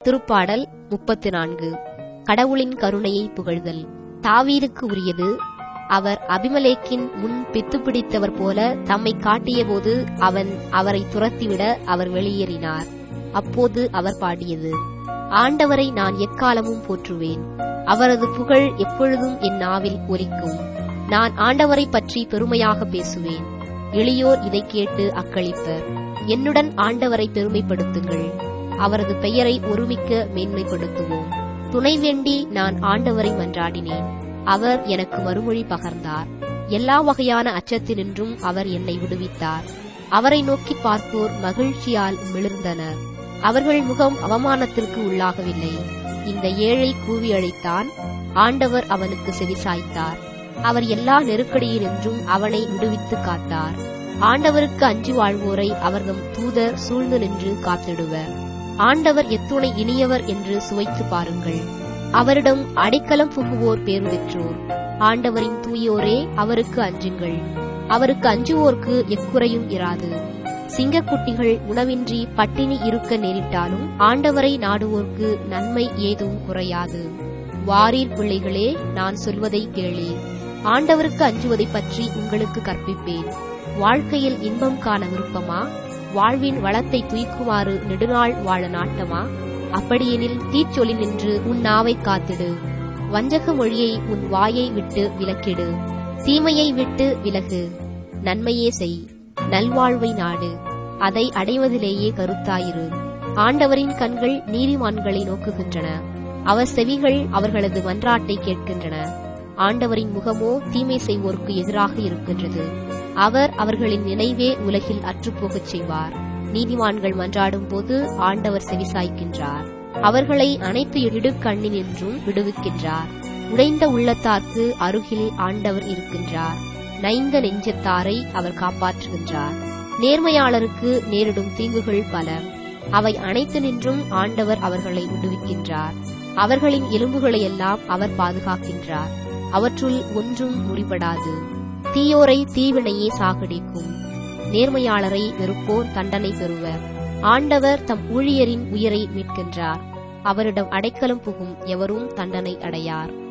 திருப்பாடல் முப்பத்து நான்கு கடவுளின் கருணையை புகழ்தல் தாவீதுக்கு உரியது அவர் அபிமலேக்கின் முன் பித்து பிடித்தவர் போல தம்மை காட்டியபோது அவன் அவரை துரத்திவிட அவர் வெளியேறினார் அப்போது அவர் பாடியது ஆண்டவரை நான் எக்காலமும் போற்றுவேன் அவரது புகழ் எப்பொழுதும் என் நாவில் ஒலிக்கும் நான் ஆண்டவரை பற்றி பெருமையாக பேசுவேன் எளியோர் இதை கேட்டு அக்களிப்பர் என்னுடன் ஆண்டவரை பெருமைப்படுத்துங்கள் அவரது பெயரை ஒருமிக்க மேன்மைப்படுத்துவோம் துணை வேண்டி நான் ஆண்டவரை மன்றாடினேன் அவர் எனக்கு மறுமொழி பகர்ந்தார் எல்லா வகையான அச்சத்தினின்றும் அவர் என்னை விடுவித்தார் அவரை நோக்கி பார்ப்போர் மகிழ்ச்சியால் மிளிர்ந்தனர் அவர்கள் முகம் அவமானத்திற்கு உள்ளாகவில்லை இந்த ஏழை கூவி அழைத்தான் ஆண்டவர் அவனுக்கு செவிசாய்த்தார் அவர் எல்லா நெருக்கடியினின்றும் அவனை விடுவித்து காத்தார் ஆண்டவருக்கு அஞ்சி வாழ்வோரை அவர்தம் தூதர் சூழ்ந்து நின்று காத்திடுவர் ஆண்டவர் எத்துணை இனியவர் என்று சுவைத்து பாருங்கள் அவரிடம் அடைக்கலம் புகுவோர் பேர் பெற்றோர் ஆண்டவரின் தூயோரே அவருக்கு அஞ்சுங்கள் அவருக்கு அஞ்சுவோர்க்கு எக்குறையும் இராது சிங்கக்குட்டிகள் உணவின்றி பட்டினி இருக்க நேரிட்டாலும் ஆண்டவரை நாடுவோர்க்கு நன்மை ஏதும் குறையாது வாரீர் பிள்ளைகளே நான் சொல்வதை கேளீர் ஆண்டவருக்கு அஞ்சுவதை பற்றி உங்களுக்கு கற்பிப்பேன் வாழ்க்கையில் இன்பம் காண விருப்பமா வாழ்வின் வளத்தை துய்க்குமாறு நெடுநாள் வாழ நாட்டமா அப்படியெனில் தீச்சொலி நின்று உன் நாவை காத்திடு வஞ்சக மொழியை உன் வாயை விட்டு விலக்கிடு தீமையை விட்டு விலகு நன்மையே செய் நல்வாழ்வை நாடு அதை அடைவதிலேயே கருத்தாயிரு ஆண்டவரின் கண்கள் நீதிமான்களை நோக்குகின்றன அவர் செவிகள் அவர்களது மன்றாட்டை கேட்கின்றன ஆண்டவரின் முகமோ தீமை செய்வோருக்கு எதிராக இருக்கின்றது அவர் அவர்களின் நினைவே உலகில் அற்றுப்போகச் செய்வார் நீதிமான்கள் மன்றாடும் போது ஆண்டவர் செவிசாய்க்கின்றார் அவர்களை அனைத்து இடுக்கண்ணினின்றும் விடுவிக்கின்றார் உடைந்த உள்ளத்தார்க்கு அருகில் ஆண்டவர் இருக்கின்றார் நைந்த நெஞ்சத்தாரை அவர் காப்பாற்றுகின்றார் நேர்மையாளருக்கு நேரிடும் தீங்குகள் பல அவை அனைத்து நின்றும் ஆண்டவர் அவர்களை விடுவிக்கின்றார் அவர்களின் எலும்புகளையெல்லாம் அவர் பாதுகாக்கின்றார் அவற்றுள் ஒன்றும் முறிபடாது தீயோரை தீவினையே சாகடிக்கும் நேர்மையாளரை வெறுப்போர் தண்டனை பெறுவர் ஆண்டவர் தம் ஊழியரின் உயிரை மீட்கின்றார் அவரிடம் அடைக்கலம் புகும் எவரும் தண்டனை அடையார்